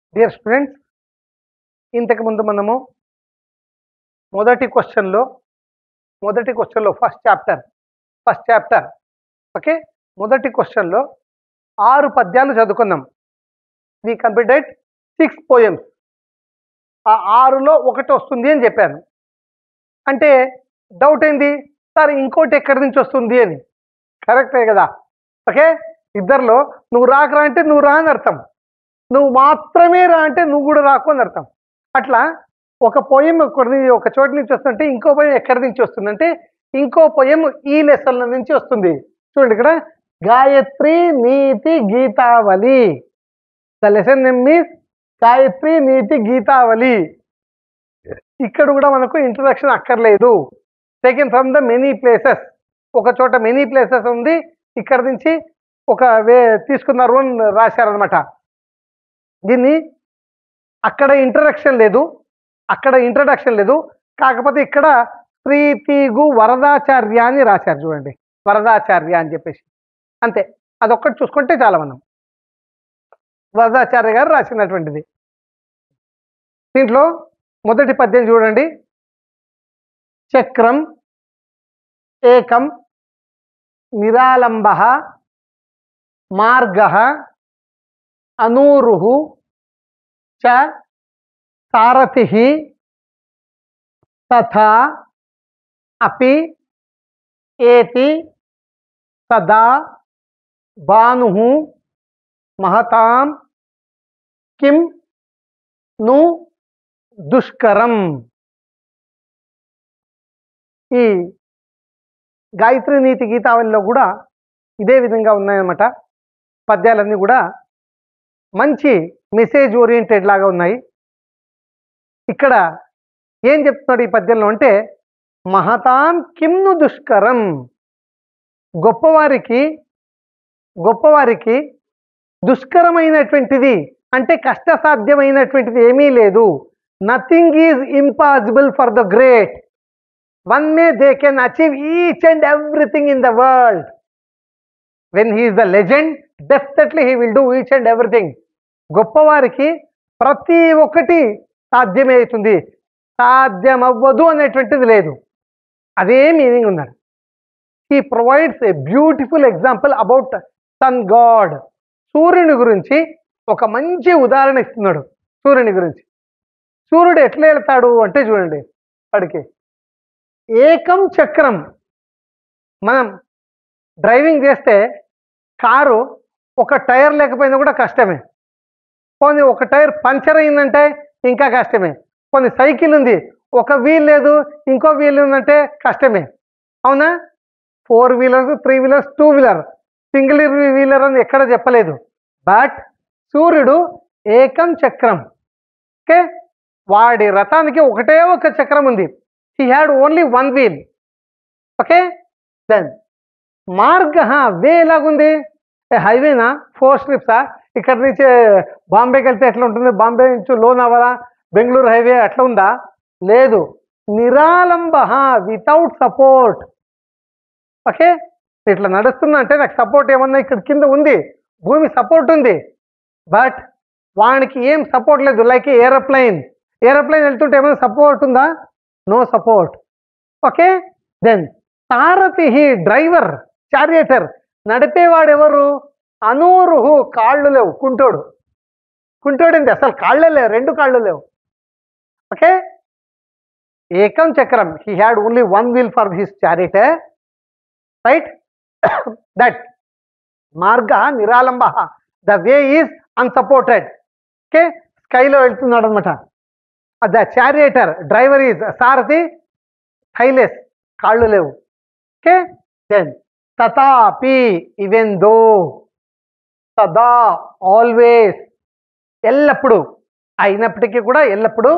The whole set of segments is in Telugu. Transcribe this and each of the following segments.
డియర్ స్టూడెంట్స్ ఇంతకు ముందు మనము మొదటి క్వశ్చన్లో మొదటి క్వశ్చన్లో first chapter first chapter okay మొదటి క్వశ్చన్లో ఆరు పద్యాలు చదువుకున్నాం వి కంప్లీటెడ్ సిక్స్ పోయమ్స్ ఆ ఆరులో ఒకటి వస్తుంది అని చెప్పాను అంటే డౌట్ ఏంది సార్ ఇంకోటి ఎక్కడి నుంచి వస్తుంది అని కరెక్టే కదా ఓకే ఇద్దరిలో నువ్వు రాకరా అంటే నువ్వు రా అని అర్థం నువ్వు మాత్రమే రా అంటే నువ్వు కూడా రాకు అని అర్థం అట్లా ఒక పోయం ఒకటి ఒక చోటు నుంచి వస్తుంటే ఇంకో పోయం ఎక్కడి నుంచి వస్తుందంటే ఇంకో పోయం ఈ లెసన్ల నుంచి వస్తుంది చూడండి ఇక్కడ గాయత్రి నీతి Geetavali the lesson name means Gayatri నీతి గీతావళి ఇక్కడ కూడా మనకు ఇంట్రడక్షన్ అక్కర్లేదు second from the many places ఒక చోట మెనీ ప్లేసెస్ ఉంది ఇక్కడ నుంచి ఒక వే తీసుకున్నారు అని రాశారనమాట దీన్ని అక్కడ ఇంట్రడక్షన్ లేదు అక్కడ ఇంట్రడక్షన్ లేదు కాకపోతే ఇక్కడ ప్రీతిగు వరదాచార్య అని రాశారు చూడండి వరదాచార్య అని చెప్పేసి అంతే అదొక్కటి చూసుకుంటే చాలా మనం వరదాచార్య గారు రాసినటువంటిది దీంట్లో మొదటి పద్యం చూడండి చక్రం ఏకం నిరాలంబ మార్గ అనూరు చ సారథి తథా అపి ఏతి సదా భాను మహతాం కిం ను దుష్కరం ఈ గాయత్రి నీతి గీతావళిలో కూడా ఇదే విధంగా ఉన్నాయన్నమాట పద్యాలన్నీ కూడా మంచి మెసేజ్ ఓరియంటెడ్ లాగా ఉన్నాయి ఇక్కడ ఏం చెప్తున్నాడు ఈ పద్యంలో అంటే మహతాం కిమ్ను దుష్కరం గొప్పవారికి గొప్పవారికి దుష్కరమైనటువంటిది అంటే కష్టసాధ్యమైనటువంటిది ఏమీ లేదు nothing is impossible for the great one may they can achieve each and everything in the world when he's the legend definitely he will do each and everything గొప్పవారికి ప్రతి ఒక్కటి సాధ్యమే అవుతుంది సాధ్యమవ్వదు అనేటువంటిది లేదు అదే మీనింగ్ ఉన్నది he provides a beautiful example about sun god సూర్యుని గురించి ఒక మంచి ఉదాహరణ ఇస్తున్నాడు సూర్యుని గురించి సూర్యుడు ఎట్లా వెళ్తాడు అంటే చూడండి వాడికి ఏకం చక్రం మనం డ్రైవింగ్ చేస్తే కారు ఒక టైర్ లేకపోయినా కూడా కష్టమే పోనీ ఒక టైర్ పంచర్ అయిందంటే ఇంకా కష్టమే పోనీ సైకిల్ ఉంది ఒక వీల్ లేదు ఇంకో వీల్ ఉందంటే కష్టమే అవునా four wheelers three wheelers two wheeler single wheeler అని ఎక్కడ చెప్పలేదు బట్ సూర్యుడు ఏకం చక్రం ఓకే వాడి రథానికి ఒకటే ఒక చక్రం ఉంది he had only one wheel okay then మార్గ వే ఎలాగుంది హైవేనా ఫోర్ స్ట్రిప్సా ఇక్కడ నుంచి బాంబేకి వెళ్తే ఎట్లా ఉంటుంది బాంబే నుంచి లోనావాలా బెంగళూరు హైవే అట్లా ఉందా లేదు నిరాలంబ వితౌట్ సపోర్ట్ ఓకే ఇట్లా నడుస్తున్నా అంటే నాకు సపోర్ట్ ఏమన్నా ఇక్కడ కింద ఉంది భూమి సపోర్ట్ ఉంది బట్ వానికి ఏం సపోర్ట్ లేదు లైక్ ఏరోప్లైన్ ఏరోప్లైన్ వెళ్తుంటే ఏమైనా సపోర్ట్ ఉందా నో సపోర్ట్ ఓకే దెన్ సారథి డ్రైవర్ చారియేటర్ నడిపేవాడు ఎవరు అనూరుహు కాళ్ళు లేవు కుంటోడు కుంటోడింది అసలు కాళ్ళే లేవు రెండు కాళ్ళు లేవు ఓకే ఏకం చక్రం he had only one wheel for his charioteer right that మార్గ నిరాలంబ the way is unsupported okay స్కైలో వెళ్తున్నాడు అనమాట ద చారియేటర్ డ్రైవర్ ఈజ్ సారథి హైలెస్ కాళ్ళు లేవు ఓకే దెన్ తథాపి ఈవెన్ దో సదా ఆల్వేస్ ఎల్లప్పుడూ అయినప్పటికీ కూడా ఎల్లప్పుడూ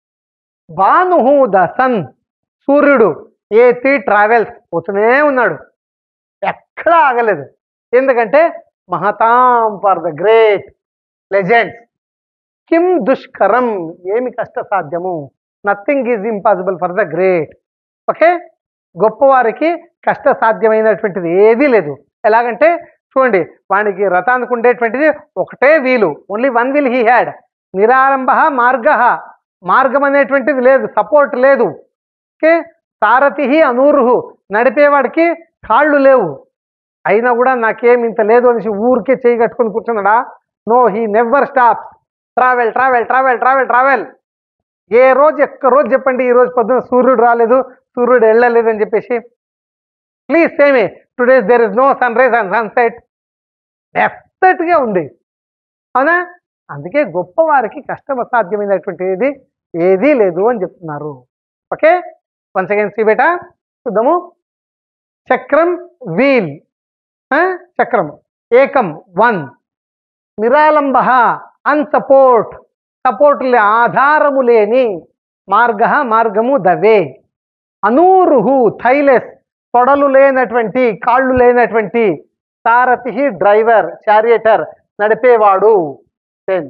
భానుహు ద సన్ సూర్యుడు ఏతి ట్రావెల్స్ పోతూనే ఉన్నాడు ఎక్కడా ఆగలేదు ఎందుకంటే మహతాం ఫర్ ద గ్రేట్ లెజెండ్స్ కిం దుష్కరం ఏమి కష్ట సాధ్యము nothing is impossible for the great okay గొప్పవారికి కష్ట సాధ్యమైనటువంటిది ఏదీ లేదు ఎలాగంటే చూడండి వానికి రథానికి ఉండేటువంటిది ఒకటే wheel only one wheel he had నిరారంభ మార్గ మార్గం అనేటువంటిది లేదు సపోర్ట్ లేదు ఓకే సారథి అనూరుహు నడిపేవాడికి కాళ్ళు లేవు అయినా కూడా నాకేం ఇంత లేదు అనేసి ఊరికే చేయి కట్టుకొని కూర్చున్నాడా no he never stop travel travel travel travel travel ఏ రోజు ఎక్క రోజు చెప్పండి ఈ రోజు పొద్దున సూర్యుడు రాలేదు సూర్యుడు వెళ్ళలేదు అని చెప్పేసి ప్లీజ్ సేమే today there is no sunrise and sunset డెఫినెట్గా ఉంది అవునా అందుకే గొప్పవారికి కష్టం అసాధ్యమైనటువంటి ఏది ఏదీ లేదు అని చెప్తున్నారు ఓకే వన్స్ అగైన్ సి బేటా చూద్దాము చక్రం వీల్ చక్రం ఏకం వన్ నిరాలంబ అన్సపోర్ట్ సపోర్ట్ లే ఆధారము లేని మార్గ మార్గము దవే అనూరుహు థైలెస్ తొడలు లేనటువంటి కాళ్ళు లేనటువంటి సారథి డ్రైవర్ చారియటర్ నడిపేవాడు Then,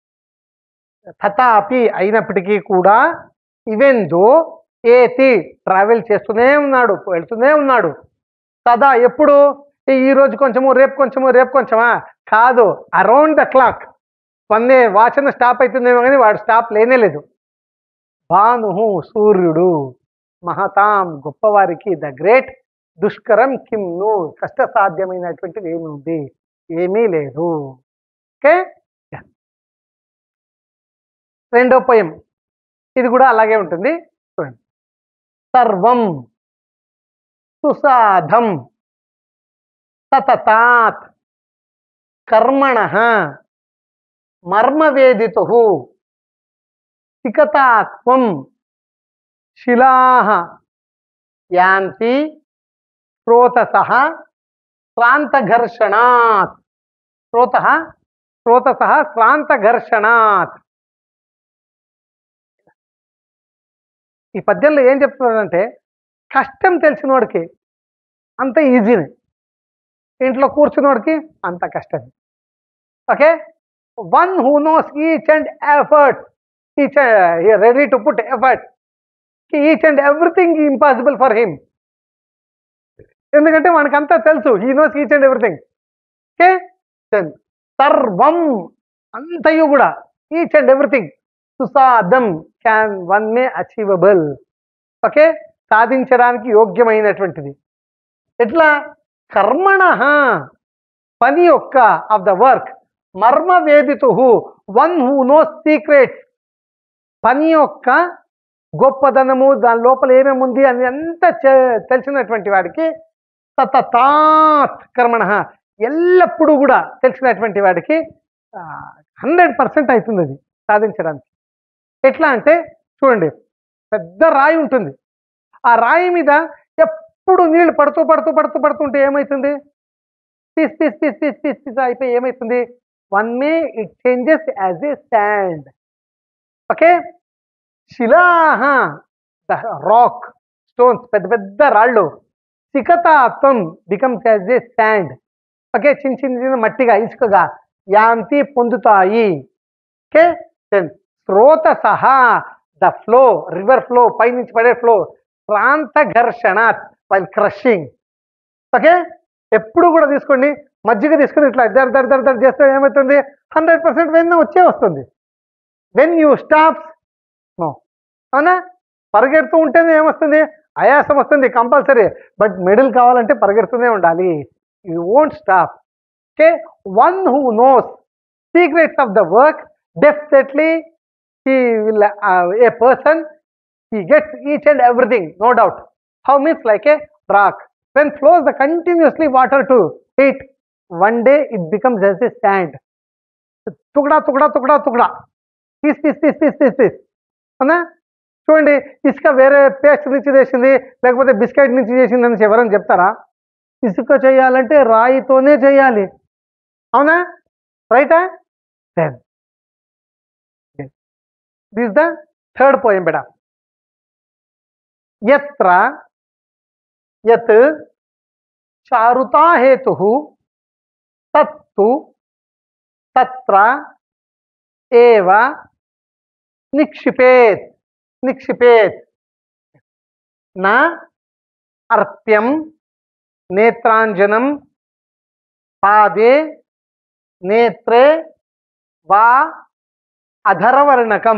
తథాపి అయినప్పటికీ కూడా ఇవెందో ఏతి ట్రావెల్ చేస్తూనే ఉన్నాడు వెళ్తూనే ఉన్నాడు సదా ఎప్పుడు ఈ- ఈ రోజు కొంచెము రేపు కొంచెము రేపు కొంచెమా కాదు అరౌండ్ ద క్లాక్ వన్నే వాచన స్టాప్ అవుతుందేమో కానీ వాడు స్టాప్ లేనే లేదు భాను సూర్యుడు మహతాం గొప్పవారికి ద గ్రేట్ దుష్కరం కిమ్ను కష్టసాధ్యమైనటువంటిది ఏమి ఉంది ఏమీ లేదు ఓకే రెండో పోయం ఇది కూడా అలాగే ఉంటుంది చూడండి సర్వం సుసాధం సతతాత్ కర్మణ మర్మవేదితు సికతాత్వం శిలా యాంతి స్రోతస శ్రాంతఘర్షణాత్ స్రోత స్రోతస శ్రాంతఘర్షణాత్ ఈ పద్యంలో ఏం చెప్తున్నాడంటే కష్టం తెలిసిన వాడికి అంత ఈజీనే ఇంట్లో కూర్చున్నవాడికి అంత కష్టం okay one who knows each and effort each ready to put effort each and everything impossible for him ఎందుకంటే మనకంతా తెలుసు he knows each and everything okay సర్వం అంతయు కూడా ఈచ్ అండ్ ఎవ్రీథింగ్ సుసాదం can one may achievable okay సాధించడానికి యోగ్యమైనటువంటిది ఎట్లా కర్మణ పని యొక్క ఆఫ్ ద వర్క్ మర్మ వేదితు వన్ హూ నోస్ సీక్రెట్స్ పని యొక్క గొప్పదనము దాని లోపల ఏమేమి ఉంది అని అంతా చె- తెలిసినటువంటి వాడికి సతతాత్ కర్మణ ఎల్లప్పుడూ కూడా తెలిసినటువంటి వాడికి హండ్రెడ్ పర్సెంట్ అవుతుంది అది సాధించడానికి ఎట్లా అంటే చూడండి పెద్ద రాయి ఉంటుంది ఆ రాయి మీద ఎప్పుడు నీళ్లు పడుతూ పడుతూ పడుతూ పడుతుంటే ఏమవుతుంది తీస్ తీస్ తీస్ తీస్ తీస్ తీస్ అయిపోయి ఏమవుతుంది one may it changes as a stand okay శిలాహ ద రాక్ స్టోన్స్ పెద్ద పెద్ద రాళ్ళు సికతాత్వం becomes as a stand okay చిన్న చిన్న చిన్న మట్టిగా ఇసుకగా యాంతి పొందుతాయి ఓకే దెన్ స్రోత సహా ద ఫ్లో రివర్ ఫ్లో పైనుంచి పడే ఫ్లో ప్రాంత ఘర్షణ వైల్ క్రషింగ్ ఓకే ఎప్పుడు కూడా తీసుకోండి మజ్జిగ తీసుకుని ఇట్లా దర్ దర్ దర్ దర్ చేస్తే ఏమవుతుంది హండ్రెడ్ పర్సెంట్ వెన్న వచ్చే వస్తుంది వెన్ యూ స్టాప్స్ నో అవునా పరిగెడుతూ ఉంటేనే ఏమొస్తుంది ఆయాసం వస్తుంది కంపల్సరీ బట్ మెడల్ కావాలంటే పరిగెడుతూనే ఉండాలి you won't stop okay one who knows secrets of the work definitely he will uh, a person he gets each and everything no doubt how means like a rock when flows the continuously water to it one day it becomes as a sand తుకడా తుకడా తుకడా తుకడా తీస్ తీస్ తీస్ తీస్ తీస్ తీస్ అవునా చూడండి ఇసుక వేరే పేస్ట్ నుంచి చేసింది లేకపోతే బిస్కెట్ నుంచి చేసింది అని ఎవరని చెప్తారా ఇసుక చేయాలంటే రాయితోనే చేయాలి అవునా రైటా then this the third poem బెడ ఎత్ర యత్ చారుతాహేతు తత్తు తత్ర ఏవ నిక్షిపేత్ నిక్షిపేత్ నా అర్ప్యం నేత్రాంజనం పాదే నేత్రే వా అధరవర్ణకం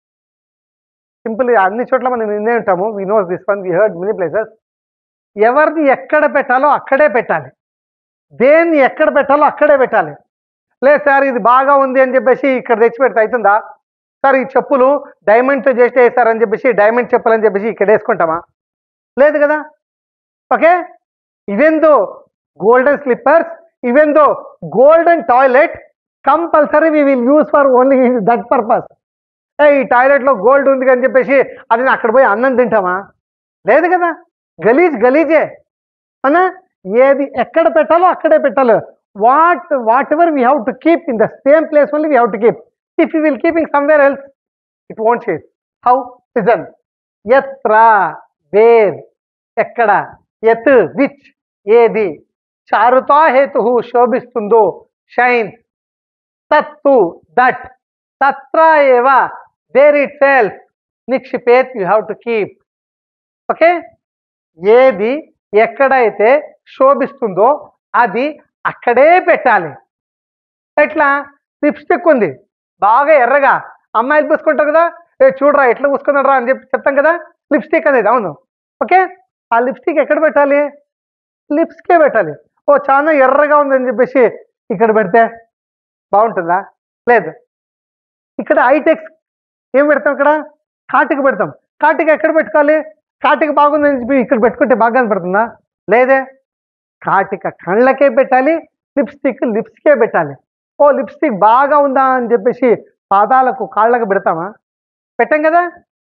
సింపుల్ అన్ని చోట్ల మనం వినే ఉంటాము we know this one we heard many places ఎవరిని ఎక్కడ పెట్టాలో అక్కడే పెట్టాలి దేన్ని ఎక్కడ పెట్టాలో అక్కడే పెట్టాలి లేదు సార్ ఇది బాగా ఉంది అని చెప్పేసి ఇక్కడ తెచ్చి పెడితే అవుతుందా సార్ ఈ చెప్పులు డైమండ్తో చేస్తే వేస్తారని చెప్పేసి డైమండ్ చెప్పులు అని చెప్పేసి ఇక్కడ వేసుకుంటామా లేదు కదా okay even though golden slippers even though golden toilet compulsory we will use for only that purpose ఏ ఈ టాయిలెట్లో గోల్డ్ ఉంది అని చెప్పేసి అది నేను అక్కడ పోయి అన్నం తింటామా లేదు కదా గలీజ్ గలీజే అన్నా ఏది ఎక్కడ పెట్టాలో అక్కడే పెట్టాలి what whatever we have to keep in the same place only we have to keep if you will keeping somewhere else it won't share how listen ఎత్ర వేర్ ఎక్కడ ఎత్ విచ్ ఏది చారుతా హేతు శోభిస్తుందో షైన్ తత్తు దట్ తత్ర ఏవ దేర్ ఇట్ సెల్ఫ్ నిక్షిపేత్ you have to keep okay ఏది ఎక్కడైతే శోభిస్తుందో అది అక్కడే పెట్టాలి ఎట్లా లిప్స్టిక్ ఉంది బాగా ఎర్రగా అమ్మాయిలు పూసుకుంటారు కదా ఏ చూడరా ఎట్లా పూసుకున్నారా అని చెప్పి చెప్తాం కదా లిప్స్టిక్ అనేది అవును ఓకే ఆ లిప్స్టిక్ ఎక్కడ పెట్టాలి లిప్స్కే పెట్టాలి ఓ చాలా ఎర్రగా ఉందని చెప్పేసి ఇక్కడ పెడితే బాగుంటుందా లేదు ఇక్కడ ఐటెక్స్ ఏం పెడతాం ఇక్కడ కాటికి పెడతాం కాటికి ఎక్కడ పెట్టుకోవాలి కాటికి బాగుందని చెప్పి ఇక్కడ పెట్టుకుంటే బాగా కనపడుతుందా లేదే కాటిక కళ్ళకే పెట్టాలి లిప్స్టిక్ లిప్స్కే పెట్టాలి ఓ లిప్స్టిక్ బాగా ఉందా అని చెప్పేసి పాదాలకు కాళ్ళకు పెడతామా పెట్టాం కదా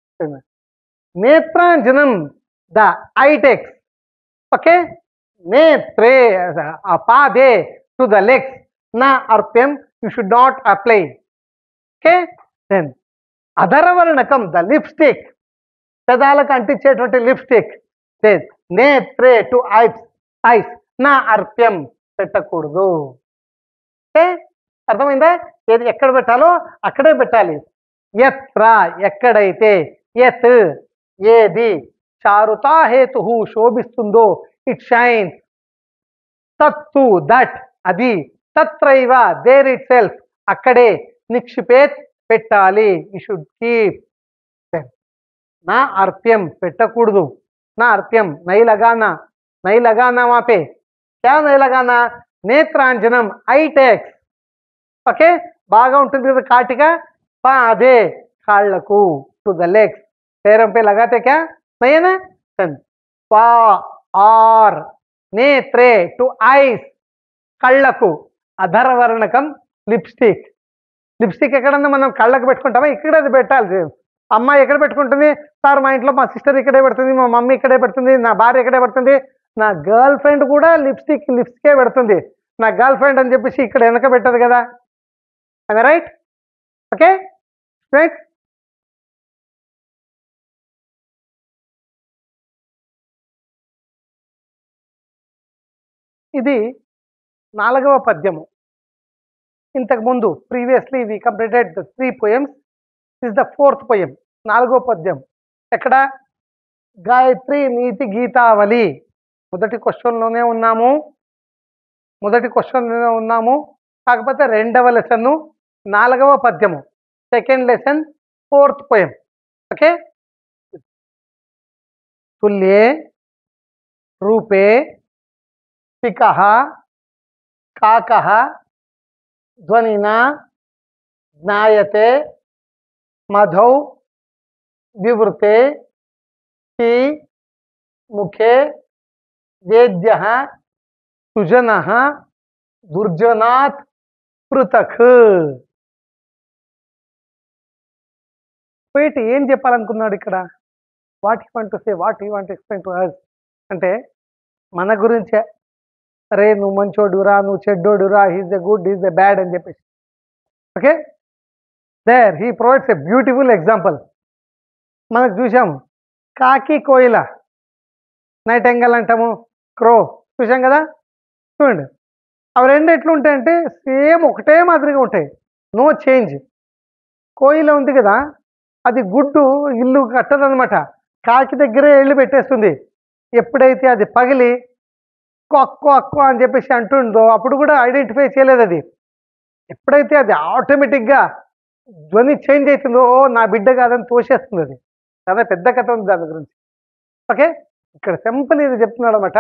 నేత్రాంజనం ద ఐటెక్స్ ఓకే నేత్రే ఆ పాదే టు ద లెగ్స్ నా అర్ప్యం you should not apply okay then అధరవర్ణకం ద లిప్స్టిక్ పెదాలకు అంటించేటువంటి లిప్స్టిక్ నేత్రే టు ఐస్ ఐస్ నా అర్ప్యం పెట్టకూడదు ఓకే అర్థమైందా ఏది ఎక్కడ పెట్టాలో అక్కడే పెట్టాలి ఎత్ర ఎక్కడైతే ఎత్ ఏది చారుతా హేతు శోభిస్తుందో ఇట్ షైన్స్ తత్తు దట్ అది తత్రైవ దేర్ ఇట్ సెల్ఫ్ అక్కడే నిక్షిపేత్ పెట్టాలి యు షుడ్ కీప్ నా అర్ప్యం పెట్టకూడదు నా అర్ప్యం నై లగానా నై లగానా వాపే క్యా నై లగానా నేత్రాంజనం ఐటెక్స్ ఓకే బాగా ఉంటుంది కదా కాటిక పా అదే కాళ్ళకు టు ద లెగ్స్ పేరం పే లగాతే క్యా నయ్యనా పా ఆర్ నేత్రే టు ఐస్ కళ్ళకు అధరవర్ణకం లిప్స్టిక్ లిప్స్టిక్ ఎక్కడన్నా మనం కళ్ళకు పెట్టుకుంటామా ఇక్కడ అది పెట్టాలి అమ్మాయి ఎక్కడ పెట్టుకుంటుంది సార్ మా ఇంట్లో మా సిస్టర్ ఇక్కడే పెడుతుంది మా మమ్మీ ఇక్కడే పెడుతుంది నా భార్య ఇక్కడే పెడుతుంది నా గర్ల్ ఫ్రెండ్ కూడా లిప్స్టిక్ లిప్స్కే పెడుతుంది నా గర్ల్ ఫ్రెండ్ అని చెప్పేసి ఇక్కడ వెనక పెట్టదు కదా అది రైట్ ఓకే రైట్ ఇది నాలుగవ పద్యము ఇంతకు ముందు previously we completed the three poems is the fourth poem నాలుగో పద్యం ఎక్కడ గాయత్రి నీతి గీతావళి మొదటి క్వశ్చన్లోనే ఉన్నాము మొదటి క్వశ్చన్లోనే ఉన్నాము కాకపోతే రెండవ లెసన్ నాలుగవ పద్యము second lesson fourth poem okay తుల్యే రూపే పిక కాక ధ్వనినా జ్ఞాయతే మధౌ వివృతే హి ముఖే వేద్య సుజన దుర్జనాత్ పృథక్ పోయిట్ ఏం చెప్పాలనుకున్నాడు ఇక్కడ what you want to say what you want explain to us అంటే మన గురించే అరే నువ్వు మంచోడురా నువ్వు చెడ్డోడురా he's the good he's the bad అని చెప్పేసి okay there he provides a beautiful example మనకు చూసాము కాకి కోయిల నైట్ ఎంగల్ అంటాము క్రో చూసాం కదా చూడండి అవి రెండు ఎట్లుంటాయంటే సేమ్ ఒకటే మాదిరిగా ఉంటాయి నో చేంజ్ కోయిల ఉంది కదా అది గుడ్డు ఇల్లు కట్టదనమాట కాకి దగ్గరే వెళ్ళి పెట్టేస్తుంది ఎప్పుడైతే అది పగిలి అక్కు అక్కు అని చెప్పేసి అంటుందో అప్పుడు కూడా ఐడెంటిఫై చేయలేదు అది ఎప్పుడైతే అది ఆటోమేటిక్గా ధ్వని చేంజ్ అవుతుందో ఓ నా బిడ్డ కాదని తోసేస్తుంది అది అదే పెద్ద కథ ఉంది దాని గురించి ఓకే ఇక్కడ సింపుల్ ఇది చెప్తున్నాడు అనమాట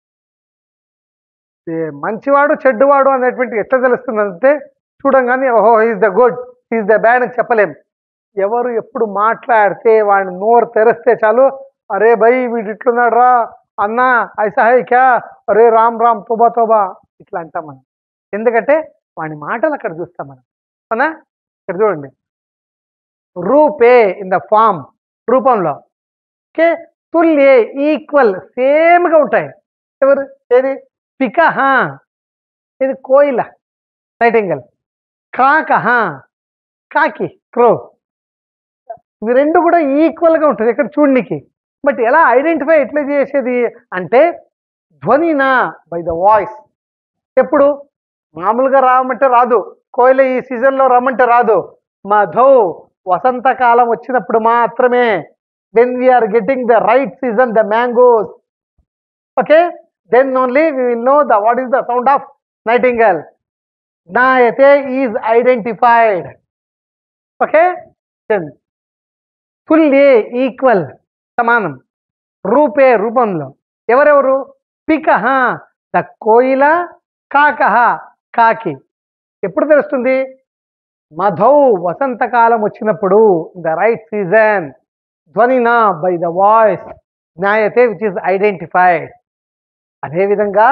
మంచివాడు చెడ్డువాడు అనేటువంటి ఎట్లా తెలుస్తుంది అంటే చూడంగానే ఓహో is the good is the bad అని చెప్పలేం ఎవరు ఎప్పుడు మాట్లాడితే వాడిని నోరు తెరిస్తే చాలు అరే భయ్ వీడు ఇట్లున్నాడు రా అన్నా ఐసా హై క్యా అరే రామ్ రామ్ తోబా తోబా ఇట్లా అంటాం మనం ఎందుకంటే వాడి మాటలు అక్కడ చూస్తాం మనం అవునా ఇక్కడ చూడండి రూపే ఇన్ ద ఫామ్ రూపంలో ఓకే తుల్యే ఈక్వల్ సేమ్గా ఉంటాయి ఎవరు ఏది పికహ ఇది కోయిల నైటింగల్ కాకహ కాకి క్రో ఇవి రెండు కూడా ఈక్వల్గా ఉంటుంది ఇక్కడ చూడనికి బట్ ఎలా ఐడెంటిఫై ఎట్లా చేసేది అంటే ధ్వనినా బై ద వాయిస్ ఎప్పుడు మామూలుగా రామంటే రాదు కోయిల ఈ సీజన్లో రమ్మంటే రాదు మధు వసంతకాలం వచ్చినప్పుడు మాత్రమే when we're getting the right season the mangoes okay then only we will know the what is the sound of nightingale నాయతే ఈజ్ ఐడెంటిఫైడ్ ఓకే దెన్ తుల్యే ఈక్వల్ సమానం రూపే రూపంలో ఎవరెవరు పికహ ద కోయిల కాకహ కాకి ఎప్పుడు తెలుస్తుంది మధౌ వసంతకాలం వచ్చినప్పుడు ద రైట్ సీజన్ ధ్వనినా బై ద వాయిస్ జ్ఞాయతే విచ్ ఇస్ ఐడెంటిఫైడ్ అదేవిధంగా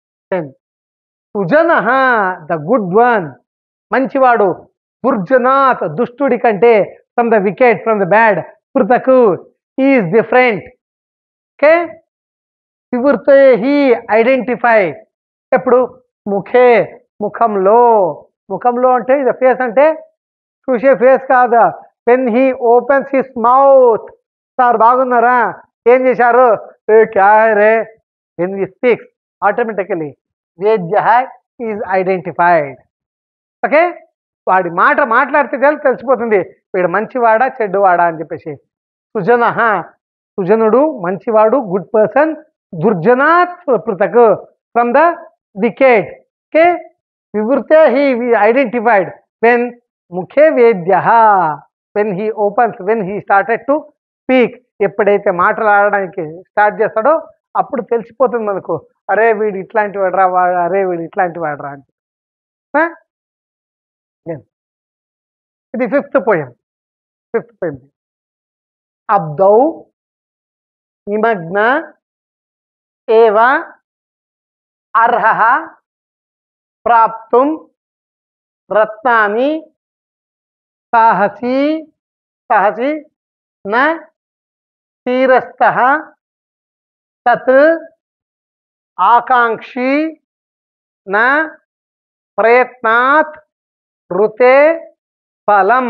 సుజన ద గుడ్ వన్ మంచివాడు దుర్జనాత్ దుష్టుడి కంటే from the wicked from the bad పృథకు ఈజ్ డిఫరెంట్ ఓకే వివృతే హీ ఐడెంటిఫై ఎప్పుడు ముఖే ముఖంలో ముఖంలో అంటే ఇది ఫేస్ అంటే చూసే ఫేస్ కాదు when he opens his mouth sir బాగున్నారా ఏం చేశారు ఏ క్యా హై రే వెన్ వి స్పీక్స్ ఆటోమేటికలీ వేద్య ఈజ్ ఐడెంటిఫైడ్ ఓకే వాడి మాట మాట్లాడితే చాలు తెలిసిపోతుంది వీడు మంచివాడా చెడ్డువాడా అని చెప్పేసి సుజన సుజనుడు మంచివాడు గుడ్ పర్సన్ దుర్జనాత్ పృథక్ ఫ్రమ్ ద వికెట్ ఓకే వివృతే హీ ఐడెంటిఫైడ్ వెన్ ముఖే వేద్య when he opens when he started to speak ఎప్పుడైతే మాట్లాడడానికి స్టార్ట్ చేస్తాడో అప్పుడు తెలిసిపోతుంది మనకు అరే వీడు ఇట్లాంటి వాడరా వాడు అరే వీడు ఇట్లాంటి వాడరా అని ఆ? Yes. ఇది ఫిఫ్త్ పోయం ఫిఫ్త్ పోయం అబ్దౌ నిమగ్న ఏవ అర్హ ప్రాప్తుం రత్నాని సాహసి సాహసి న తీరస్థ తత్ ఆకాంక్షి న ప్రయత్నాత్ రుతే ఫలం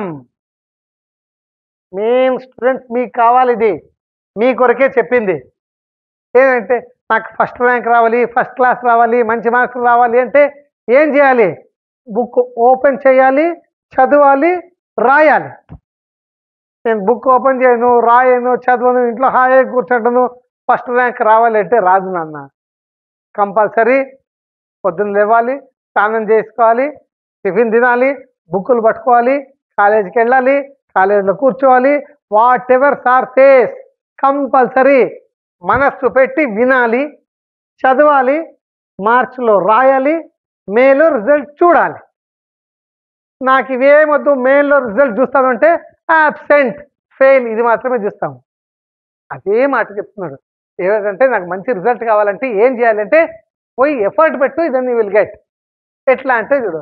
మెయిన్ స్టూడెంట్స్ మీకు కావాలి ఇది మీ కొరకే చెప్పింది ఏంటంటే నాకు ఫస్ట్ ర్యాంక్ రావాలి ఫస్ట్ క్లాస్ రావాలి మంచి మార్కులు రావాలి అంటే ఏం చేయాలి బుక్ ఓపెన్ చేయాలి చదవాలి రాయాలి నేను బుక్ ఓపెన్ చేయను రాయను చదవను ఇంట్లో హాయిగా కూర్చుంటాను ఫస్ట్ ర్యాంక్ రావాలి అంటే రాదు నాన్న కంపల్సరీ పొద్దున్న లేవాలి స్నానం చేసుకోవాలి టిఫిన్ తినాలి బుక్కులు పట్టుకోవాలి కాలేజీకి వెళ్ళాలి కాలేజీలో కూర్చోవాలి whatever sir says compulsory మనస్సు పెట్టి వినాలి చదవాలి మార్చిలో రాయాలి మేలో రిజల్ట్ చూడాలి నాకు ఇవేమొద్దు మేల్లో రిజల్ట్ చూస్తానంటే అబ్సెంట్ ఫెయిల్ ఇది మాత్రమే చూస్తాము అదే మాట చెప్తున్నాడు ఏదంటే నాకు మంచి రిజల్ట్ కావాలంటే ఏం చేయాలంటే పోయి ఎఫర్ట్ పెట్టు ఇదని విల్ గెట్ ఎట్లా అంటే చూడు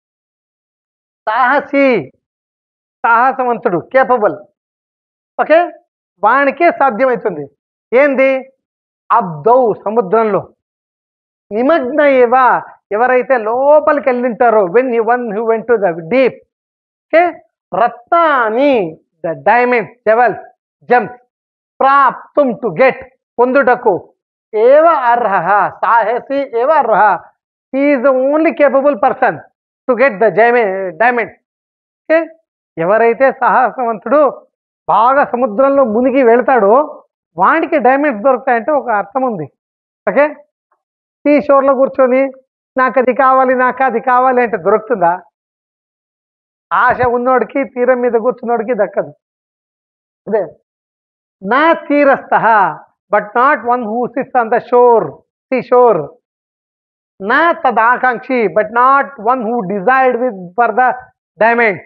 సాహసి సాహసవంతుడు కేపబుల్ ఓకే వానికే సాధ్యమవుతుంది ఏంది అబ్దౌ సముద్రంలో నిమగ్న ఏవా ఎవరైతే లోపలికి వెళ్ళింటారో when you one who went to the deep okay రత్నాని ద డైమండ్ జెవెల్స్ జమ్స్ ప్రాప్తుం టు గెట్ పొందుటకు ఏవ అర్హ సాహసి ఏవ అర్హ is the only capable person to get the జైమే డైమండ్ ఓకే ఎవరైతే సాహసవంతుడు బాగా సముద్రంలో మునిగి వెళ్తాడో వాడికి డైమండ్స్ దొరుకుతాయంటే ఒక అర్థం ఉంది ఓకే సీ షోర్లో కూర్చొని నాకు అది కావాలి నాకు అది కావాలి అంటే దొరుకుతుందా ఆశ ఉన్నోడికి తీరం మీద కూర్చున్నోడికి దక్కదు అదే నా తీరస్థ but not one who sits on the shore sea shore నా తదాకాంక్షి but not one who desired with for the diamond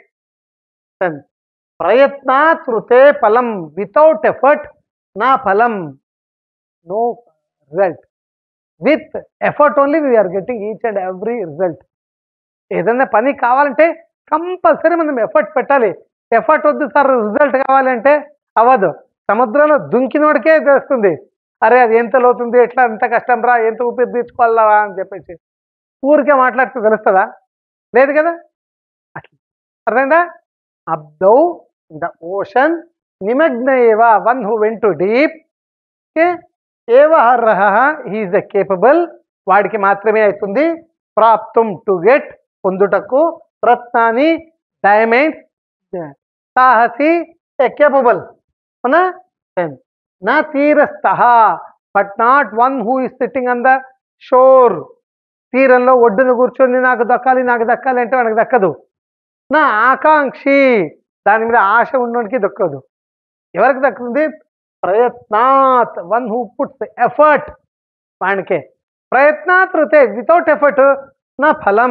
ప్రయత్నాత్ కృతే ఫలం వితౌట్ ఎఫర్ట్ నా ఫలం no result with effort only we're getting each and every result ఏదైనా పని కావాలంటే కంపల్సరీ మనం ఎఫర్ట్ పెట్టాలి ఎఫర్ట్ వద్దు సార్ రిజల్ట్ కావాలంటే అవ్వదు సముద్రంలో దుంకినోడికే తెలుస్తుంది అరే అది ఎంత లోతుంది ఎట్లా ఎంత కష్టం రా ఎంత ఊపిరి తీర్చుకోవాలా అని చెప్పేసి ఊరికే మాట్లాడితే తెలుస్తుందా లేదు కదా అట్లా అర్థమైందా అబ్దౌ ద ఓషన్ నిమగ్న ఏవ one who went to deep ఏవ అర్హ హీఈస్ ద కేపబుల్ వాడికి మాత్రమే అవుతుంది ప్రాప్తం టు గెట్ పొందుటకు రత్నాన్ని డైమండ్స్ సాహసి కేపబుల్ అవునా నా తీరస్థ but not one who is sitting on the shore తీరంలో ఒడ్డున కూర్చొని నాకు దక్కాలి నాకు దక్కాలి అంటే మనకు దక్కదు నా ఆకాంక్షి దాని మీద ఆశ ఉన్నోడికి దక్కదు ఎవరికి దక్కుతుంది ప్రయత్నాత్ వన్ హూ పుట్స్ ఎఫర్ట్ వానికే ప్రయత్నాత్ రుతే వితౌట్ ఎఫర్ట్ నా ఫలం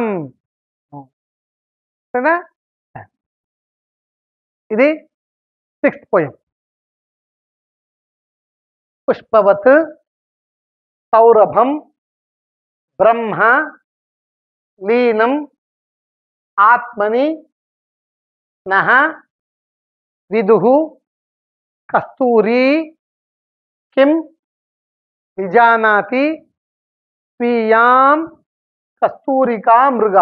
ఓకేనా ఇది సిక్స్త్ పోయం పుష్పవత్ సౌరభం బ్రహ్మ లీనం ఆత్మని నహ విదు కస్తూరి కిం విజానాతి స్వీయాం కస్తూరికా మృగ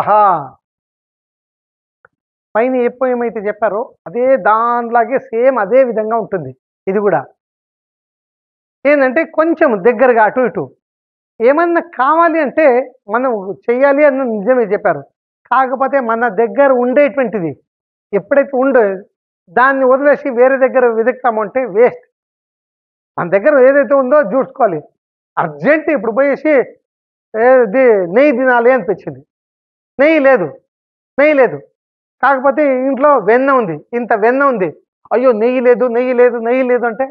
పైన ఏ పోయం అయితే చెప్పారో అదే దానిలాగే సేమ్ అదే విధంగా ఉంటుంది ఇది కూడా ఏంటంటే కొంచెం దగ్గరగా అటు ఇటు ఏమన్నా కావాలి అంటే మనం చెయ్యాలి అన్న నిజమే చెప్పారు కాకపోతే మన దగ్గర ఉండేటువంటిది ఎప్పుడైతే ఉండే దాన్ని వదిలేసి వేరే దగ్గర వెతుకుతామంటే వేస్ట్ మన దగ్గర ఏదైతే ఉందో చూసుకోవాలి అర్జెంట్ ఇప్పుడు పోయేసి ఇది నెయ్యి తినాలి అనిపించింది నెయ్యి లేదు నెయ్యి లేదు కాకపోతే ఇంట్లో వెన్న ఉంది ఇంత వెన్న ఉంది అయ్యో నెయ్యి లేదు నెయ్యి లేదు నెయ్యి లేదు అంటే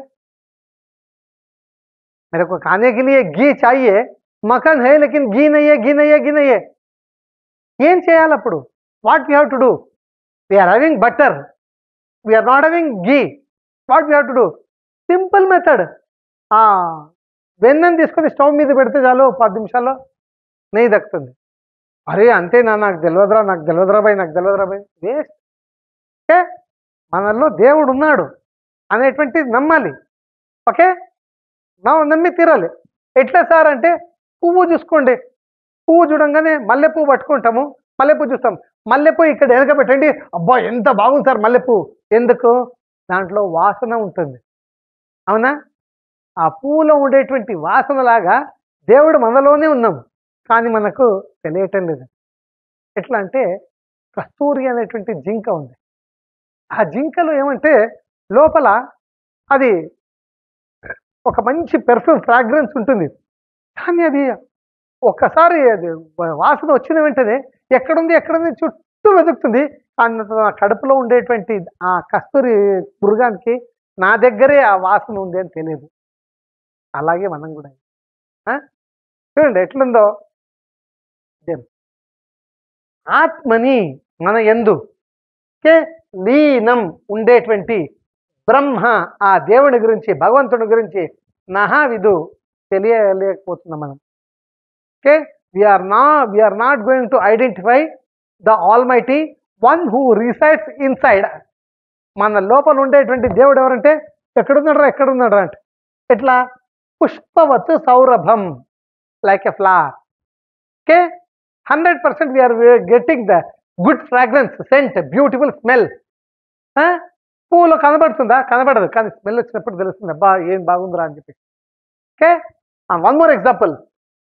मेरे को खाने के लिए घी चाहिए मक्खन है लेकिन घी नहीं है घी नहीं है घी नहीं है ఏం చేయాలి అప్పుడు what we have to do we're having butter we're not having ghee what we have to do simple method వెన్నని తీసుకొని స్టవ్ మీద పెడితే చాలు పది నిమిషాల్లో నెయ్యి దక్కుతుంది అరే అంతేనా నాకు తెలియదురా నాకు తెలియదురా బాయ్ నాకు తెలియదురా బాయ్ వేస్ట్ ఓకే మనలో దేవుడు ఉన్నాడు అనేటువంటిది నమ్మాలి ఓకే నా నమ్మి తీరాలి ఎట్లా సార్ అంటే పువ్వు చూసుకోండి పువ్వు చూడంగానే మల్లె పువ్వు పట్టుకుంటాము మల్లె పువ్వు చూస్తాం మల్లె పువ్వు ఇక్కడ వెనక పెట్టండి అబ్బా ఎంత బాగుంది సార్ మల్లె పువ్వు ఎందుకు దాంట్లో వాసన ఉంటుంది అవునా ఆ పువ్వులో ఉండేటువంటి వాసనలాగా దేవుడు మనలోనే ఉన్నాం కానీ మనకు తెలియటం లేదు ఎట్లా అంటే కస్తూరి అనేటువంటి జింక ఉంది ఆ జింకలో ఏమంటే లోపల అది ఒక మంచి పెర్ఫ్యూమ్ ఫ్రాగ్రెన్స్ ఉంటుంది కానీ అది ఒక్కసారి అది వాసన వచ్చిన వెంటనే ఎక్కడుంది ఎక్కడుంది చుట్టూ వెతుకుతుంది కానీ తన కడుపులో ఉండేటువంటి ఆ కస్తూరి మృగానికి నా దగ్గరే ఆ వాసన ఉంది అని తెలియదు అలాగే మనం కూడా ఆ? చూడండి ఎట్లుందో ఇదే. ఆత్మని మన ఎందు కే లీనం ఉండేటువంటి బ్రహ్మ ఆ దేవుని గురించి భగవంతుని గురించి నహా విదు తెలియలేకపోతున్నాం మనం ఓకే వీఆర్ నా we're not going to identify the almighty one who resides inside మన లోపల ఉండేటువంటి దేవుడు ఎవరంటే ఎక్కడున్నాడు ఎక్కడున్నాడు అంటే ఎట్లా పుష్పవత్ సౌరభం like a flower okay hundred percent we're getting the good fragrance scent beautiful smell పువ్వులో కనబడుతుందా కనబడదు కానీ స్మెల్ వచ్చినప్పుడు తెలుస్తుంది అబ్బా ఏం బాగుందిరా అని చెప్పి ఓకే వన్ మోర్ ఎగ్జాంపుల్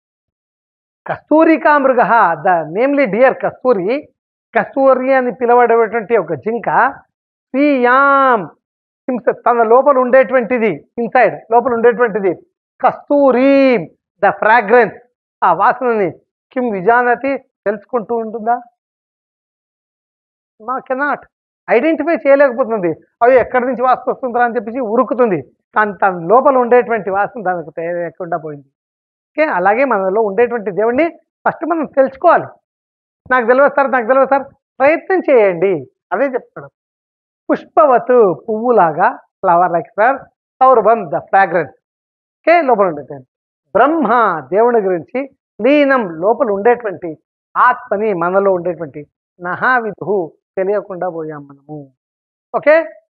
కస్తూరికా మృగ ద నేమ్లీ డియర్ కస్తూరి కస్తూరి అని పిలవడేటువంటి ఒక జింక స్వీయాం హింస తన లోపల ఉండేటువంటిది ఇన్సైడ్ లోపల ఉండేటువంటిది కస్తూరి ద ఫ్రాగ్రెన్స్ ఆ వాసనని కిం విజానతి తెలుసుకుంటూ ఉంటుందా మా కెనాట్ ఐడెంటిఫై చేయలేకపోతుంది అవి ఎక్కడి నుంచి వాసన వస్తుందా అని చెప్పేసి ఉరుకుతుంది కానీ తన లోపల ఉండేటువంటి వాసన దానికి తెలియకుండా పోయింది ఓకే అలాగే మనలో ఉండేటువంటి దేవుణ్ణి ఫస్ట్ మనం తెలుసుకోవాలి నాకు తెలియదు సార్ నాకు తెలియదు సార్ ప్రయత్నం చేయండి అదే చెప్తాడు పుష్పవతు పువ్వులాగా ఫ్లవర్ లైక్ సార్ సౌరభం ద ఫ్రాగ్రెన్స్ ఓకే లోపల ఉండేటువంటి బ్రహ్మ దేవుని గురించి లీనం లోపల ఉండేటువంటి ఆత్మని మనలో ఉండేటువంటి నహావిధు తెలియకుండా పోయాం మనము ఓకే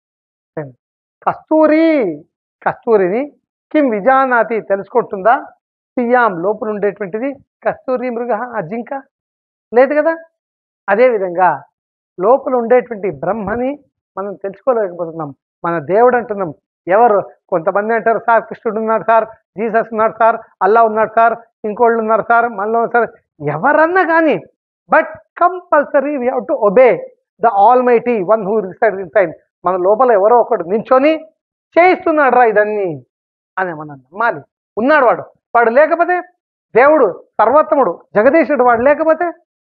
కస్తూరి కస్తూరిని కిం విజానాతి తెలుసుకుంటుందా సియాం లోపల ఉండేటువంటిది కస్తూరి మృగ ఆ జింక లేదు కదా అదేవిధంగా లోపల ఉండేటువంటి బ్రహ్మని మనం తెలుసుకోలేకపోతున్నాం మన దేవుడు అంటున్నాం ఎవరు కొంతమంది అంటారు సార్ కృష్ణుడు ఉన్నాడు సార్ జీసస్ ఉన్నాడు సార్ అల్లా ఉన్నాడు సార్ ఇంకోళ్ళు ఉన్నారు సార్ మనలో సార్ ఎవరన్నా కానీ but compulsory we have to obey the almighty one who reside inside మన లోపల ఎవరో ఒకడు నించొని చేయిస్తున్నాడు రా ఇదన్నీ అని మనం నమ్మాలి ఉన్నాడు వాడు వాడు లేకపోతే దేవుడు సర్వోత్తముడు జగదీశుడు వాడు లేకపోతే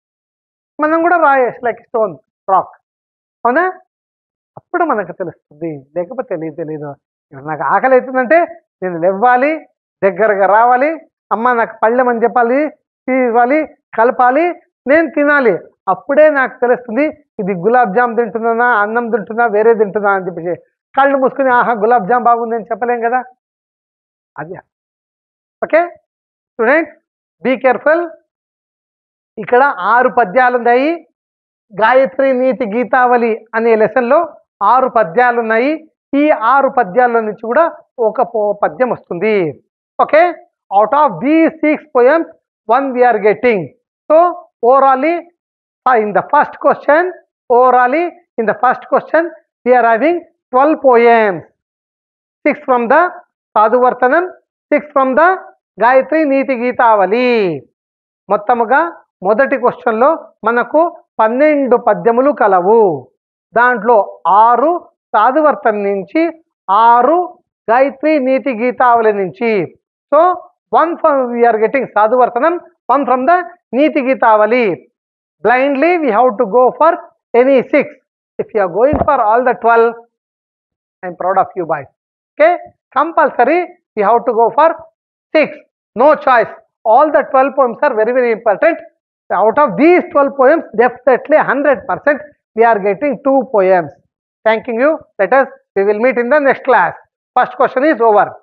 మనం కూడా రాయేసి లైక్ స్టోన్ రాక్ అవునా అప్పుడు మనకు తెలుస్తుంది లేకపోతే తెలియదు తెలియదు ఇప్పుడు నాకు ఆకలి అవుతుందంటే నేను లేవ్వాలి దగ్గరగా రావాలి అమ్మ నాకు పళ్ళెం అని చెప్పాలి టీ ఇవ్వాలి కలపాలి నేను తినాలి అప్పుడే నాకు తెలుస్తుంది ఇది గులాబ్ జామ్ తింటున్నానా అన్నం తింటున్నా వేరే తింటున్నా అని చెప్పేసి కళ్ళు మూసుకుని ఆహా గులాబ్ జామ్ బాగుంది అని చెప్పలేం కదా అది ఓకే స్టూడెంట్స్ బీ కేర్ఫుల్ ఇక్కడ ఆరు పద్యాలు ఉన్నాయి గాయత్రి నీతి గీతావళి అనే లెసన్లో ఆరు పద్యాలు ఉన్నాయి ఈ ఆరు పద్యాల నుంచి కూడా ఒక పో- పద్యం వస్తుంది okay out of the six poems one we're getting so overally in the first question overally in the first question we're having twelve poems six from the Sadhuvartanam six from the Gayatri నీతి గీతావళి మొత్తముగా మొదటి క్వశ్చన్లో మనకు పన్నెండు పద్యములు కలవు దాంట్లో ఆరు సాధువర్తన నుంచి ఆరు గాయత్రి నీతి గీతావళి నుంచి so one from we're getting Sadhuvartanam one from the Neeti Geetavali blindly we have to go for any six if you are going for all the 12 i'm proud of you boys okay compulsory we have to go for six no choice all the 12 poems are very very important out of these 12 poems definitely 100% we are getting two poems thanking you let us we will meet in the next class first question is over